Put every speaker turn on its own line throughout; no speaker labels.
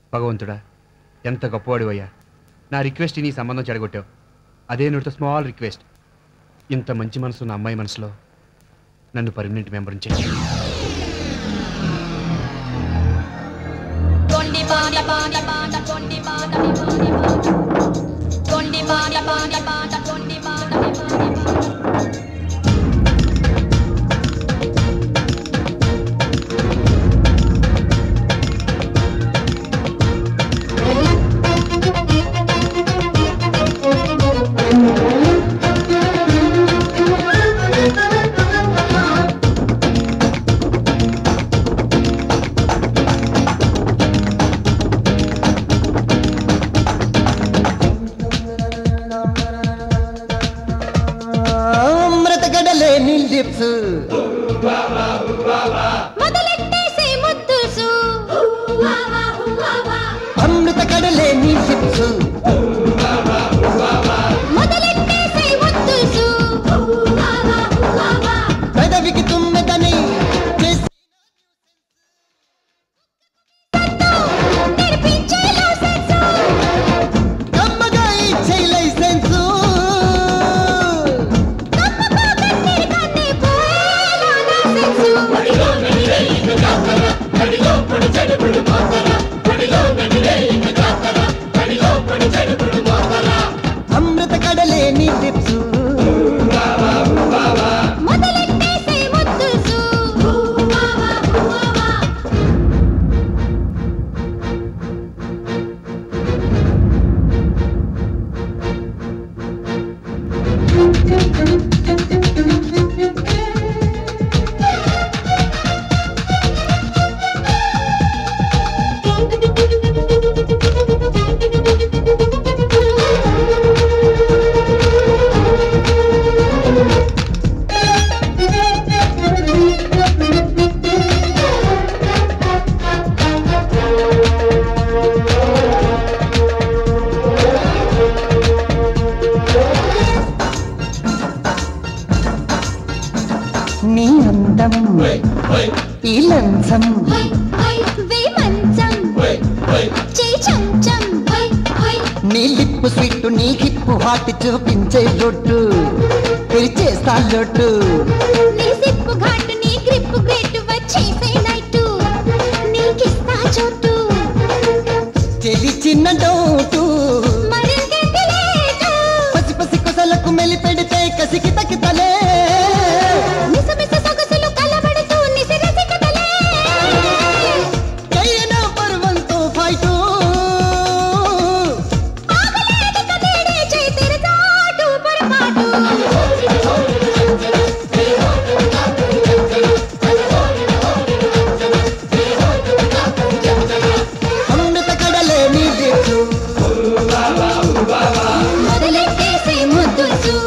భగవంతుడా ఎంత గొప్పవాడివయ్యా నా రిక్వెస్ట్ నీ సంబంధం చెడగొట్టావు అదే నోటితో స్మాల్ రిక్వెస్ట్ ఇంత మంచి మనసు ఉన్న అమ్మాయి మనసులో నన్ను పర్మనెంట్ మెంబర్ చేయి
కొండి బాట బాట బాట కొండి బాట కొండి బాట బాట బాట కొండి బాట
అమృత గడలే నిలిప్స్
మొదలెట్టేసే ముద్దుసు
అమృత గడలే నిలిప్స్
మొదలెట్టేసే ముద్దుసు
పెదవికి తుమ్మెదని చేసి
నేర్పించేలో సెన్సు
కమ్మగా ఇచ్చే లైసెన్సు
కన్నే పోయేలా నా సెన్సు
అమృత కడలే నిలిప్స్
మొదలెట్టేసే ముద్దుసు
నీ అందం ఈ లంచం
వే మంచం చేయి చంచం
నీ లిప్పు స్వీట్ నీ హిప్పు హాట్ చూపించే లొట్టు పిలిచేస్తా లొట్టు
నీ సిప్పు ఘాటు నీ గ్రిప్పు గ్రేట్ వచ్చేసే నైటు నీకిస్తా చోటు
చెలి చిన్న డోటు
మరింకెంత లేటు
పసి పసి కొసలకు మెలి పెడితే కసికి తకితలే
మిస మిస సొగసులు కలబడుతూ నిసిరసి కదలే
కయ్యన పర్వంతో ఫైటు
ఆగలేక కదేడే చేయి తిరగాటు పొరపాటు
అమృత కడలే నీ దిక్కు
మొదలెట్టేసే ముద్దుసు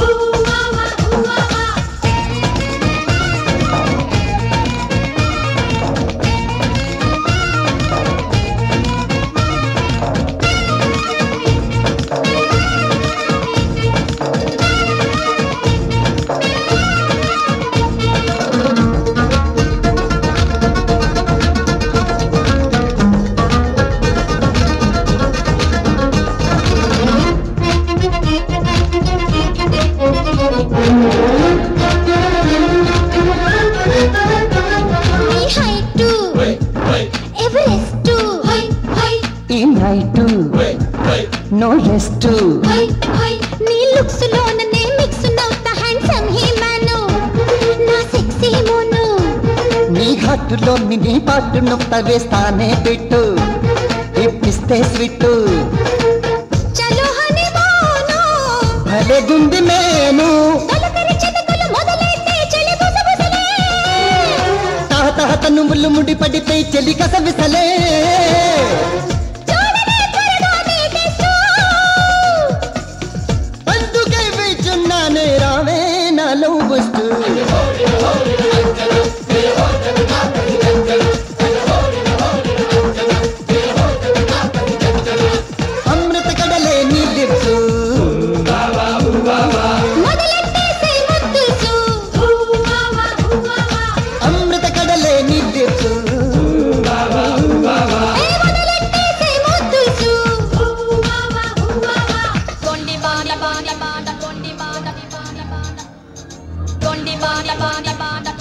నీ హైటు ఎవరెస్టు
ఈ నైటు నో రెస్ట్
నీ లుక్స్ లోన నే మిక్స్ నవ్వుతా హ్యాండ్సమ్ హీ మ్యాను నా సెక్సీ మోను
నీ ఘాటులో నీ పాటు నొప్ప వేస్తానే పెట్టు ఇప్పిస్తే స్వీట్
చలో హనీ మోను
భలే గుంది నేను
తొలకరి చితకలు మొదలెట్టే చెలి బుసబుసలే
తాత నువ్వులు ముడి పడితే చెలి కసవిసలే
చూడనే త్వరగా నీ టెస్టు
అందుకే వేచున్నానే రావే నాలో వస్తు అమృత కడలే నీ దిప్సు
మొదలెట్టేసే ముద్దుసు
అమృత కడలే నీ దిప్సు
ఆ
బాడ బాడ బాడ కొండి బాడ బాడ బాడ కొండి బాడ బాడ బాడ